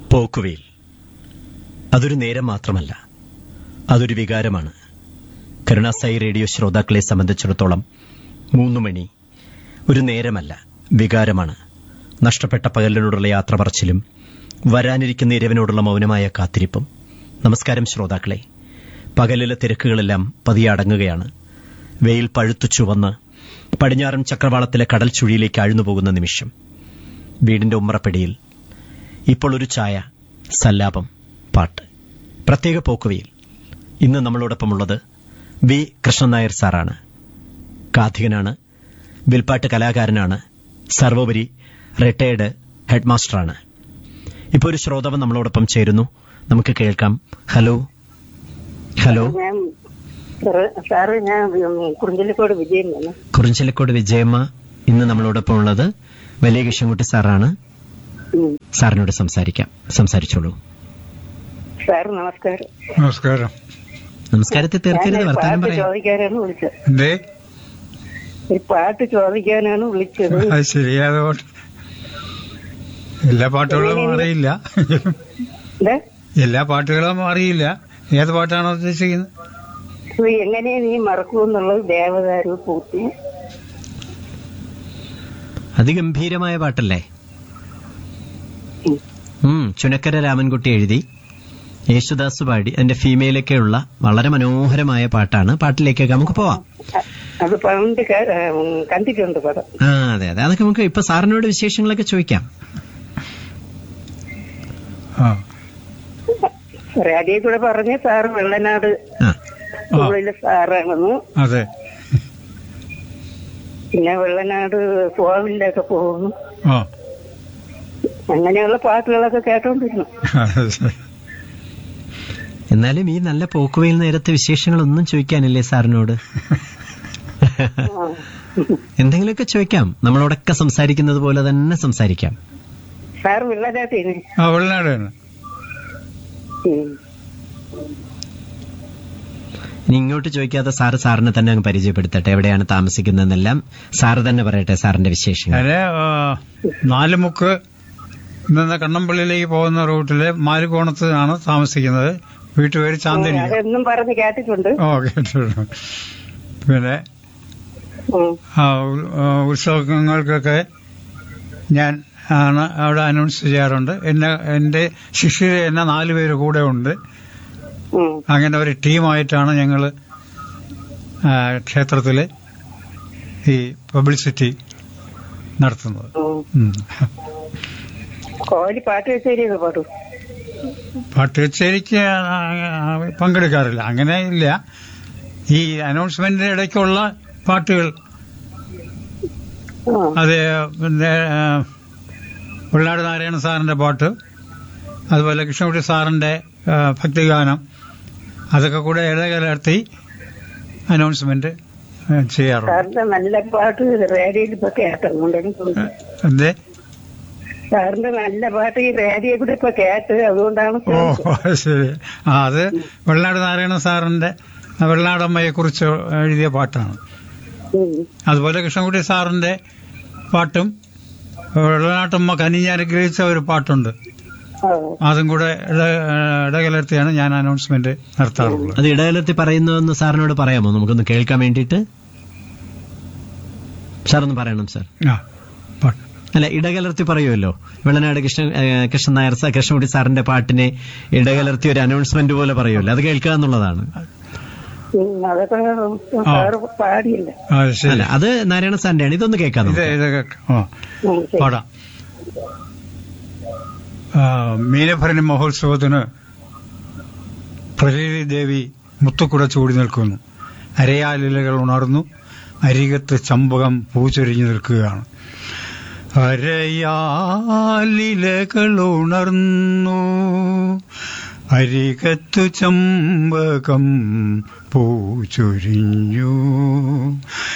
പോക്കുവെയിൽ അതൊരു നേരം മാത്രമല്ല അതൊരു വികാരമാണ് കരുണാസായി റേഡിയോ ശ്രോതാക്കളെ സംബന്ധിച്ചിടത്തോളം മൂന്നു മണി ഒരു നേരമല്ല വികാരമാണ് നഷ്ടപ്പെട്ട പകലിനോടുള്ള യാത്ര പറച്ചിലും വരാനിരിക്കുന്ന ഇരവിനോടുള്ള മൗനമായ കാത്തിരിപ്പും നമസ്കാരം ശ്രോതാക്കളെ പകലിലെ തിരക്കുകളെല്ലാം പതിയെ അടങ്ങുകയാണ് വെയിൽ പഴുത്തു ചുവന്ന് പടിഞ്ഞാറൻ ചക്രവാളത്തിലെ കടൽ ചുഴിയിലേക്ക് ആഴ്ന്നുപോകുന്ന നിമിഷം വീടിന്റെ ഉമ്മറപ്പടിയിൽ ഇപ്പോൾ ഒരു ചായ സല്ലാപം പാട്ട് പ്രത്യേക പോക്കുവയിൽ ഇന്ന് നമ്മളോടൊപ്പമുള്ളത് വി കൃഷ്ണൻ നായർ സാറാണ് കാഥികനാണ് വിൽപ്പാട്ട് കലാകാരനാണ് സർവോപരി റിട്ടയർഡ് ഹെഡ് മാസ്റ്ററാണ് ഇപ്പോൾ ഒരു ശ്രോതാവ് നമ്മളോടൊപ്പം ചേരുന്നു നമുക്ക് കേൾക്കാം ഹലോ ഹലോ ഞാൻ സാറ് സാറ് ഞാൻ കുറിഞ്ചലിക്കോട് വിജയം തന്നെ കുറിഞ്ചിലക്കോട് വിജയമ്മ ഇന്ന് നമ്മളോടൊപ്പം ഉള്ളത് വലിയ കൃഷ്ണൻകുട്ടി സാറാണ് ഉം. സാറിനോട് സംസാരിക്കാം സംസാരിച്ചോളൂ സാർ നമസ്കാരം നമസ്കാരം നമസ്കാരത്തെ തീർക്കരുത് ഞാൻ വർത്താനം പാട്ട് പറയാം ചോദിക്കാനാണ് വിളിച്ചത് എന്തേ ഒരു പാട്ട് ചോദിക്കാനാണ് വിളിച്ചത് അത് ശരി അതുകൊണ്ട് എല്ലാ പാട്ടുകളും അറിയില്ല എന്താ? എല്ലാ പാട്ടുകളും അറിയില്ല ഏത് പാട്ടാണോ ഉദ്ദേശിക്കുന്നത് ഇത് എങ്ങനെ നീ മറക്കൂന്നുള്ളത് ദേവദാരു പൂത്തി അതിഗംഭീരമായ പാട്ടല്ലേ ഉം. ഉം ചുനക്കര രാമൻകുട്ടി എഴുതി യേശുദാസ് പാടി അതിന്റെ ഫീമെയിലൊക്കെയുള്ള വളരെ മനോഹരമായ പാട്ടാണ് പാട്ടിലേക്കൊക്കെ നമുക്ക് പോവാം അ- അത് പണ്ട് ക- ഉം, കണ്ടിട്ടുണ്ട് പടം ആ അതെ അതെ അതൊക്കെ നമുക്ക് ഇപ്പൊ സാറിനോട് വിശേഷങ്ങളൊക്കെ ചോദിക്കാം ആ റേഡിയോ കൂടെ പറഞ്ഞ സാറ് വെള്ളനാട് ആ സ്കൂളിലെ സാറാണെന്ന് അതെ പിന്നെ വെള്ളനാട് കോവിലൊക്കെ പോകുന്നു ആ അങ്ങനെയുള്ള പാട്ടുകളൊക്കെ കേട്ടോണ്ടിരുന്നു അത് ശരി. എന്നാലും ഈ നല്ല പോക്കുവയിൽ നേരത്തെ വിശേഷങ്ങളൊന്നും ചോദിക്കാനില്ലേ സാറിനോട് ആ. എന്തെങ്കിലുമൊക്കെ ചോദിക്കാം നമ്മളോടൊക്കെ സംസാരിക്കുന്നത് പോലെ തന്നെ സംസാരിക്കാം സാർ വെള്ളനാട്ടിന് ആ വെള്ളനാടാണ് ഉം. ഇനി ഇങ്ങോട്ട് ചോദിക്കാതെ സാറ് സാറിനെ തന്നെ അങ്ങ് പരിചയപ്പെടുത്തട്ടെ എവിടെയാണ് താമസിക്കുന്നതെന്നെല്ലാം സാറ് തന്നെ പറയട്ടെ സാറിന്റെ വിശേഷങ്ങൾ ഞാന് ആ, നാലുമുക്ക് നിന്ന് കണ്ണമ്പള്ളിയിലേക്ക് പോകുന്ന റൂട്ടില് മാലുകോണത്ത് ആണ് താമസിക്കുന്നത് വീട്ടുപേര് ചാന്ദിനി അതെന്നും പറഞ്ഞ് കേട്ടിട്ടുണ്ട് ഓ കേട്ടിട്ടുണ്ട് പിന്നെ ഉം. ആ, ഉ- ആ, ഉത്സവങ്ങൾക്കൊക്കെ ഞാൻ ആണ് അവിടെ അനൗൺസ് ചെയ്യാറുണ്ട് എന്നെ എന്റെ ശിഷ്യർ എന്നെ നാല് പേര് കൂടെ ഉണ്ട് ഉം. അങ്ങനെ ഒരു ടീമായിട്ടാണ് ഞങ്ങൾ ക്ഷേത്രത്തില് ഈ പബ്ലിസിറ്റി നടത്തുന്നത് ഉം. ഉം. കോഹ്ലി പാട്ട് കച്ചേരിയൊക്കെ പാടും പാട്ട് കച്ചേരിക്ക് ആ, ആ, പങ്കെടുക്കാറില്ല അങ്ങനെ ഇല്ല ഈ അനൗൺസ്മെന്റിന്റെ ഇടയ്ക്കുള്ള പാട്ടുകൾ ആ. അത് പിന്നെ ആ, വെള്ളാട് നാരായണ സാറിന്റെ പാട്ട് അതുപോലെ കൃഷ്ണകുട്ടി സാറിന്റെ ആ, ഭക്തിഗാനം അതൊക്കെ കൂടെ ഇടകലർത്തി അനൗൺസ്മെന്റ് ആ, ചെയ്യാറുണ്ട് സാറിന്റെ നല്ല പാട്ട് റേഡിയോയിൽ ഇപ്പൊ കേട്ടുകൊണ്ട് എന്തേ സാറിന്റെ നല്ല പാട്ട് ഈ റേഡിയോ കൂടെ ഇപ്പൊ കേട്ട് അതുകൊണ്ടാണ് ഓ ശരി ആ അത് വെള്ളാട് നാരായണ സാറിന്റെ ആ, വെള്ളാടമ്മയെ കുറിച്ച് എഴുതിയ പാട്ടാണ് ഉം. അതുപോലെ കൃഷ്ണൻകുട്ടി സാറിന്റെ പാട്ടും വെള്ളനാട്ടമ്മ കനിഞ്ഞ് അനുഗ്രഹിച്ച ഒരു പാട്ടുണ്ട് ആ. അതും കൂടെ ഇട- ഇടകലർത്തിയാണ് ഞാൻ അനൗൺസ്മെന്റ് നടത്താറുള്ളത് അത് ഇടകലർത്തി പറയുന്നതെന്ന് സാറിനോട് പറയാമോ നമുക്കൊന്ന് കേൾക്കാൻ വേണ്ടിയിട്ട് സാറൊന്ന് പറയണം സാർ ആ പാട്ട് അല്ല ഇടകലർത്തി പറയുമല്ലോ വെള്ളനാട് കൃഷ്ണൻ ഏ, കൃഷ്ണൻ നായർ സാർ കൃഷ്ണൻകുട്ടി സാറിന്റെ പാട്ടിനെ ഇടകലർത്തി ഒരു അനൗൺസ്മെന്റ് പോലെ പറയുമല്ലോ അത് കേൾക്കുക എന്നുള്ളതാണ് ഉം. അതൊക്കെ സാറ് പാടിയില്ല ആ ശരി അല്ല അത് നാരായണ സാറിന്റെ ആണ് ഇതൊന്ന് കേൾക്കാം ഇത് നമുക്ക്. ഇത് കേൾക്കാം. ആ ഉം, ശരി. പാടാം ആ, മീനഭരണി മഹോത്സവത്തിന് പ്രകൃതി ദേവി മുത്തുക്കുട ചൂടി നിൽക്കുന്നു അരയാലിലകൾ ഉണർന്നു അരികത്ത് ചമ്പകം പൂച്ചൊരിഞ്ഞു നിൽക്കുകയാണ് അരയാലിലകൾ ഉണർന്നു അരികത്തു ചമ്പകം പൂച്ചൊരിഞ്ഞു